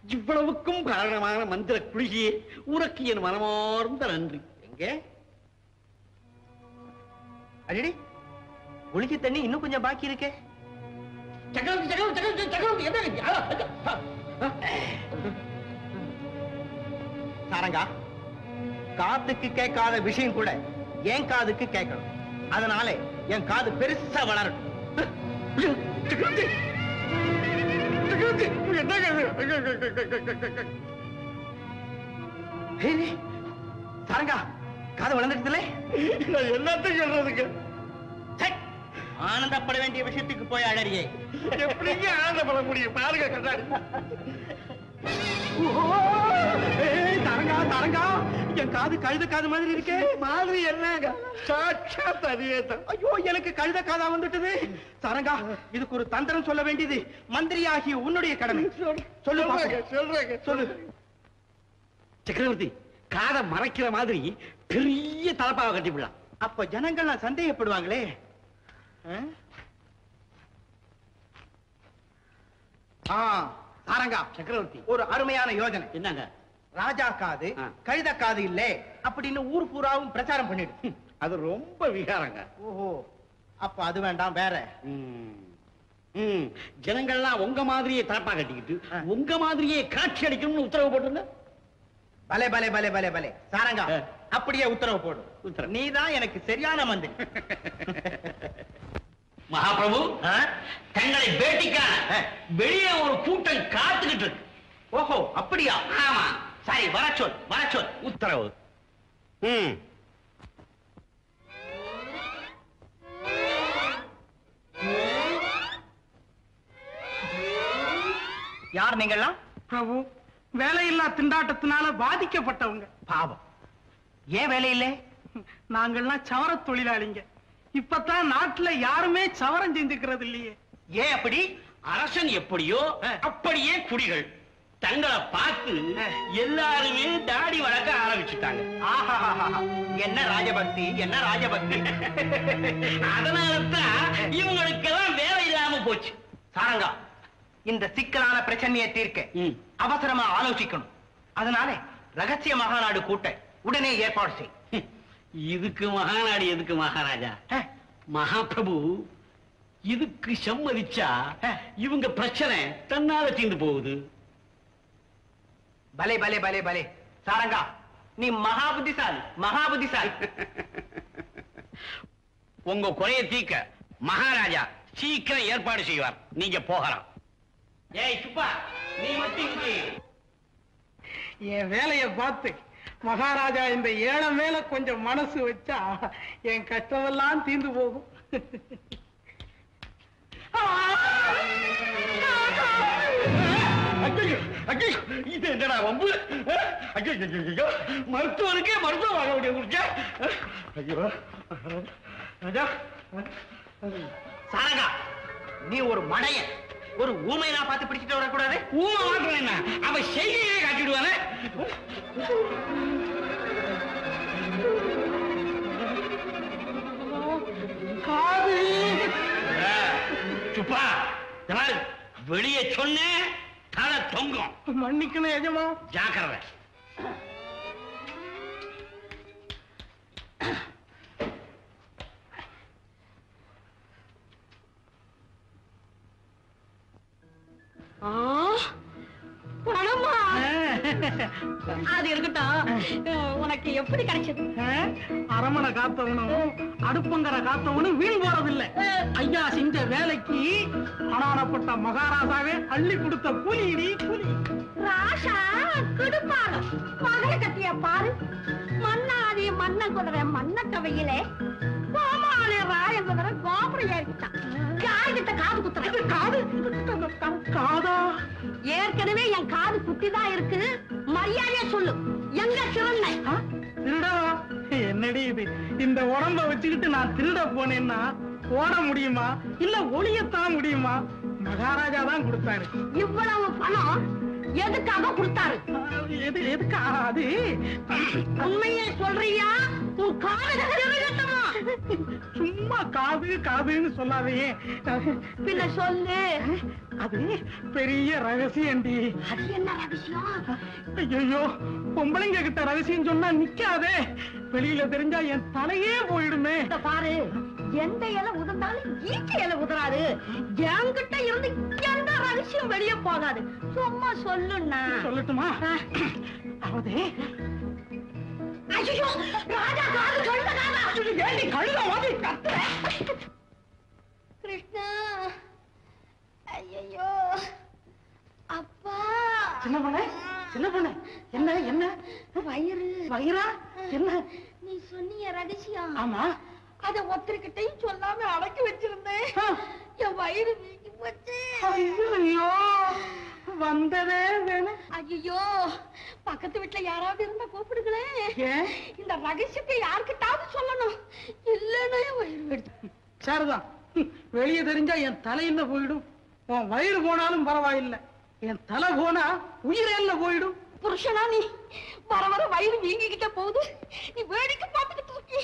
இவ்வளவுக்கும் காரணமான மந்திர குளிகையே உனக்கு என் மனமார்ந்த நன்றி எங்கே அடடி குளிக்க தண்ணி இன்னும் கொஞ்சம் பாக்கி இருக்கே சக்கரவர்த்தி சக்கரவர்த்தி சக்கரவர்த்தி சக்கரவர்த்தி என்ன இது? ஆ, ஆ, ஆ. சாரங்கா காத்துக்கு கேட்காத விஷயம் கூட என் காதுக்கு கேட்கணும் அதனால என் காது பெருசா வளரட்டும் சக்கரவர்த்தி சக்கரவர்த்தி என்ன ஹேய், சாரங்கா காது வளர்ந்துடுதுல நான் என்னத்தையும் சொல்றதுக்கு ஆனந்தப்பட வேண்டிய விஷயத்துக்கு போய் அழறியே எப்படிங்க ஆனந்தப்பட முடியும் பாருங்க கண்ணாடி தரங்கா தரங்கா என் காது கழுத காது மாதிரி இருக்கே மாதிரி என்னங்க சாட்சாத் அதுவே தான் ஐயோ எனக்கு கழுத காதா வந்துட்டது சரங்கா இதுக்கு ஒரு தந்திரம் சொல்ல வேண்டியது மந்திரியாகிய உன்னுடைய கடமை சொல்லு சொல்றேங்க பாப்போம். சொல்றேங்க சொல்லு சக்கரவர்த்தி காதை மறைக்கிற மாதிரி பெரிய தலப்பாவை கட்டிவிடலாம் அப்ப ஜனங்கள்லாம் சந்தேகப்படுவாங்களே ஆ? ஆ, சாரங்கா சக்கரவர்த்தி ஒரு அருமையான யோஜனை என்னங்க ராஜா காது ஆ. கழுத காது இல்லே அப்படின்னு ஊர் பூராவும் பிரச்சாரம் பண்ணிடு ஹம், அது ரொம்ப விகாரங்க ஓஹோ அப்ப அது வேண்டாம் வேற ம். ம், ஜனங்கள்லாம் உங்க மாதிரியே தலப்பா கட்டிக்கிட்டு ஆ. உங்க மாதிரியே காட்சி அடிக்கணும்னு உத்தரவு போட்டுருங்க பலே பலே பலே பலே பலே சாரங்கா ஆ. அப்படியே உத்தரவு போடு உத்தரவு. நீதான் எனக்கு சரியான மந்திரி மகாபிரபு ஆ? தங்களை பேட்டிக்கான ஆ. வெளியே ஒரு கூட்டம் காத்துக்கிட்டு இருக்கு ஓஹோ அப்படியா ஆமா சரி வர சொல் வர சொல் உத்தரவு ம் யார் நீங்கள்லாம் பிரபு வேலையில்லா திண்டாட்டத்தினால பாதிக்கப்பட்டவங்க பாவம் ஏன் வேலை இல்லை நாங்கள்லாம் சவர தொழிலாளிங்க இப்பதான் நாட்டுல யாருமே சவரம் செஞ்சுக்கிறது இல்லையே ஏன் அப்படி அரசன் எப்படியோ ஆ. அப்படியே குடிகள் தங்களை பார்த்து ஆ. எல்லாருமே தாடி வளர்க்க ஆரம்பிச்சுட்டாங்க ஆஹாஹாஹா. என்ன ராஜபக்தி என்ன ராஜபக்தி அதனாலதான் இவங்களுக்கெல்லாம் வேலை இல்லாம போச்சு சாரங்கா இந்த சிக்கலான பிரச்சனையை தீர்க்க ம். அவசரமா ஆலோசிக்கணும் அதனால ரகசிய மகாநாடு கூட்ட உடனே ஏற்பாடு செய் ஹம், இதுக்கு மகாநாடு எதுக்கு மகாராஜா அஹ், மகாபிரபு இதுக்கு சம்மதிச்சா ஆ. இவங்க பிரச்சனை தன்னால தீர்ந்து போகுது பலே பலே பலே பலே சாரங்கா நீ மகா புத்திசாலி மகா புத்திசாலி உங்க குறைய தீக்க மகாராஜா சீக்கிரம் ஏற்பாடு செய்வார் நீங்க போகலாம் ஏய் சுப்பா நீ மட்டும் இங்கே இரு. என் வேலையை பார்த்து மகாராஜா இந்த ஏழை மேல கொஞ்சம் மனசு வச்சா என் கஷ்டமெல்லாம் தீர்ந்து போகும் ஐயையோ, ஐயையோ, இது என்னடா வம்பு அஹ், ஐயோ, ஐயோ, ஐயோ, மருத்துவருக்கே மருத்துவம் வாங்க வேண்டிய முடிச்சா ஐயோ ராஜா சாரங்கா நீ ஒரு மடையன் ஒரு ஊமையனா பார்த்து பிடிச்சிட்டு வரக்கூடாது ஊமை மாத்திரம் என்ன அவன் செய்கையே காட்டிடுவானே காது அஹ், சுப்பா இந்த பாரு, வெளியே சொன்னேன் தலை தொங்கும் மன்னிக்கணும் எஜமா ஜாக்கிரதை பணமா அது இருக்கட்டும் அஹ், உனக்கு எப்படி கிடைச்சது அரமனை காத்தவனும் அடுப்பங்கரை காத்தவனும் வீண் போறதில்லை ஐயா செஞ்ச வேலைக்கு அனானப்பட்ட மகாராஜாவே அள்ளி கொடுத்த கூலிடி கூலி ராஷா குடுப்பாங்க மகளை கட்டிய பாரு மன்னாதி மன்ன குதிரை மன்ன கவையிலே கோமாளி ராய குதிரை கோபுரம் ஏறிட்டான் காய்கிட்ட காது குத்துறேன் காது காதா ஏற்கனவே என் காது குத்திதான் இருக்கு மரியாதையா சொல்லு எங்க சிறந்த ஆ, திருடா என்னடி இது இந்த உடம்ப வச்சுக்கிட்டு நான் திருட போனேன்னா ஓட முடியுமா இல்ல ஒளியத்தான் முடியுமா மகாராஜா தான் கொடுத்தாரு இவ்வளவு பணம் எதுக்காக கொடுத்தாரு எது எதுக்கு அது உண்மையை சொல்றியா உன் காது இருக்கட்டுமா சும்மா காது காதுன்னு சொல்லாதே பின்ன சொல்லு அது பெரிய ரகசியம்டி அது என்ன ரகசியம் ஐயோ பொம்பளைங்க கிட்ட ரகசியம் சொன்னா நிக்காதே வெளியில தெரிஞ்சா என் தலையே போயிடுமே இத பாரு எந்த இலை உதிர்ந்தாலும் ஈச்ச இலை உதிராது என்கிட்ட இருந்து எந்த ரகசியம் வெளியே போகாது சும்மா சொல்லுண்ணா சொல்லட்டுமா அதாவது ஐயோ ராஜா காது சொல்லுங்க காதா ஏண்டி கழுத மாதிரி கத்துற? கிருஷ்ணா ஐயோ அப்பா சின்ன பொண்ணு சின்ன பொண்ணு என்ன என்ன வயிறு வயிறா என்ன நீ சொன்னிய ரகசியம் ஆமா அத ஒருத்தர்கிட்டயும் சொல்லாம அடக்கி வச்சிருந்தேன் ஆ. என் வயிறு வீங்கி போச்சு ஐயோ வந்ததே வேணும் ஐயோ பக்கத்து வீட்டுல யாராவது இருந்தா கூப்பிடுங்களேன் ஏன் இந்த ரகசியத்தை யாருக்கிட்டாவது சொல்லணும் இல்லைன்னா என் வயிறு வெடிச்சு சரிதான் வெளியே தெரிஞ்சா என் தலையில போயிடும் உன் வயிறு போனாலும் பரவாயில்லை என் தலை போனா உயிரெல்ல போயிடும் புருஷனா நீ வர வர வயிறு வீங்கிக்கிட்ட போகுது நீ வேடிக்கை பார்த்துக்கிட்டு இருக்கி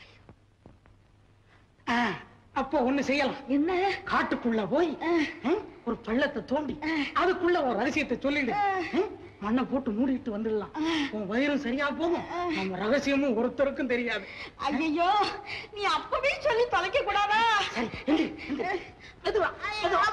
ஆ, அப்போ ஒண்ணு செய்யலாம் என்ன காட்டுக்குள்ள போய் ம், ஒரு பள்ளத்தை தோண்டி அதுக்குள்ள ஒரு ரகசியத்தை சொல்லிடு ம், மண்ணை போட்டு மூடிட்டு வந்துடலாம் உன் வயிறும் சரியா போகும் நம்ம ரகசியமும் ஒருத்தருக்கும் தெரியாது ஐயோ நீ அப்பவே சொல்லி தொலைக்க கூடாதா சரி எந்திரி, எந்திரி. மெதுவா, மெதுவா.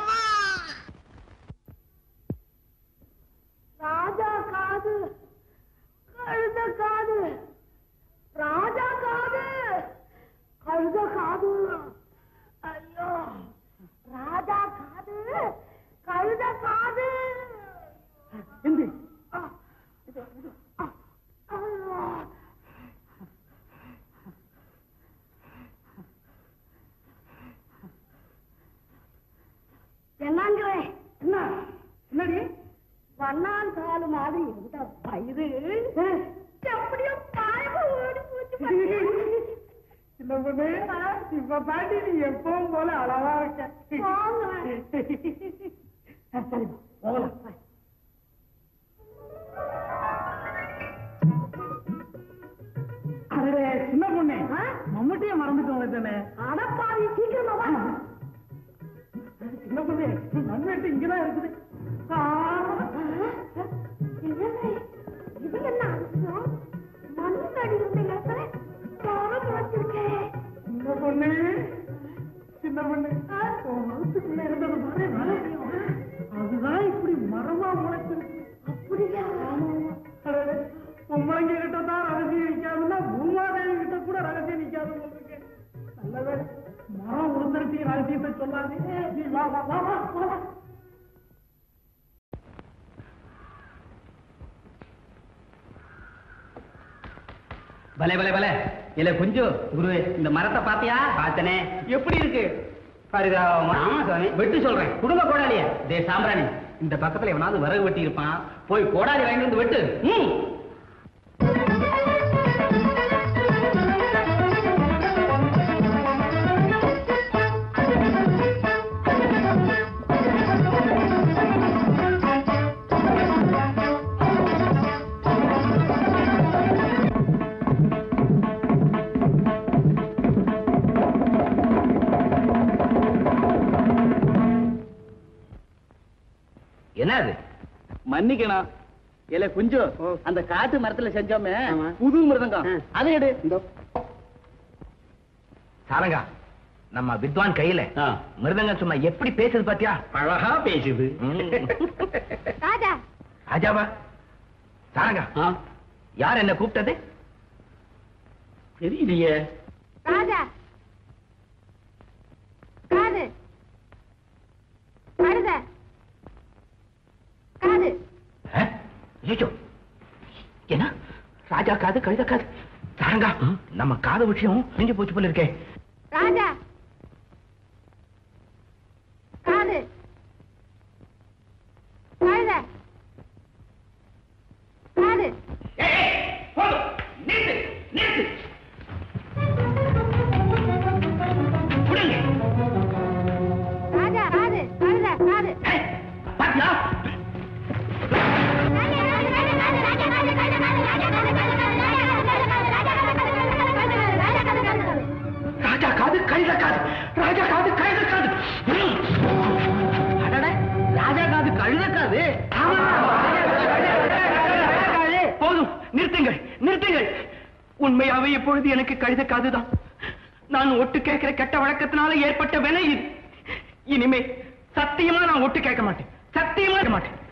ராஜா காது கழுத காது ராஜா காது கழுத காது ஐயோ ராஜா காது கழுத காது எந்திரி. என்னங்கிற என்ன என்னடி வண்ணான் காலு மாதிரி இருந்த வயிறு எப்படியோ பாயமா ஓடி போச்சு இந்த பொண்ணு இப்ப பாட்டி நீ எப்பவும் போல அழகா இருக்க போங்க. சரி போகலாம் அடடே சின்ன பொண்ணு மம்முட்டிய மறந்துட்டோம் தானே அடப்பாவி சீக்கிரமா வா சின்ன பொண்ணு மண்வெட்டு இங்கதான் இருக்குது ஆ. என்னது? இது என்ன அதிசயம்? மண்ணடி இருந்த இடத்துல மரம் வச்சிருக்கேன். சின்ன பொண்ணு சின்ன பொண்ணு உன் மனசுக்குள்ள இருந்தது பாரு அதுதான் இப்படி மரமா முளைச்சிருக்கு அப்படியா? அடடே, பொம்பளைங்க கிட்ட தான் ரகசியம் நிக்காதுன்னா பூமாதேவி கிட்ட கூட ரகசியம் நிக்காது உங்களுக்கு நல்ல வேலை மரம் உளுந்தரிசி ரகசியத்தை சொல்லாதே நீ வா வா வா வா வா, வா பலே பலே பலே இல்ல கொஞ்சம் குரு இந்த மரத்தை பாத்தியா பார்த்தனே எப்படி இருக்கு பரிதாபமா ஆமா சாமி வெட்டு சொல்றேன் குடும்ப கோடாலிய டே சாம்பிராணி இந்த பக்கத்துல எவனாவது விறகு வெட்டி இருப்பான் போய் கோடாலி வாங்கிட்டு வந்து வெட்டு ம் என்ன அது மன்னிக்கணும் இல்ல கொஞ்சம் அந்த காட்டு மரத்துல செஞ்சோமே புது மிருதங்கம் அதை எடு சாரங்கா நம்ம வித்வான் கையில மிருதங்கம் சும்மா எப்படி பேசுது பாத்தியா அழகா பேசுது ராஜா ராஜாவா சாரங்கா யார் என்ன கூப்பிட்டது தெரியலையே ராஜா காது கழுத காது ஐயோ என்ன ராஜா காது கழுத காது சாரங்கா நம்ம காது விஷயம் செஞ்சு போச்சு போல இருக்கே ராஜா காது கழுத காது ராஜா காது கழுத காது பாத்தியா ராஜா ராஜா ராஜா ராஜா நிறுத்துங்கள் உண்மையாவே இப்பொழுது எனக்கு கழுத காதுதான் நான் ஒட்டு கேட்கிற கெட்ட வழக்கத்தினால ஏற்பட்ட வினை இது இனிமே சத்தியமா நான் ஒட்டு கேட்க மாட்டேன் சத்தியமா கேட்க மாட்டேன்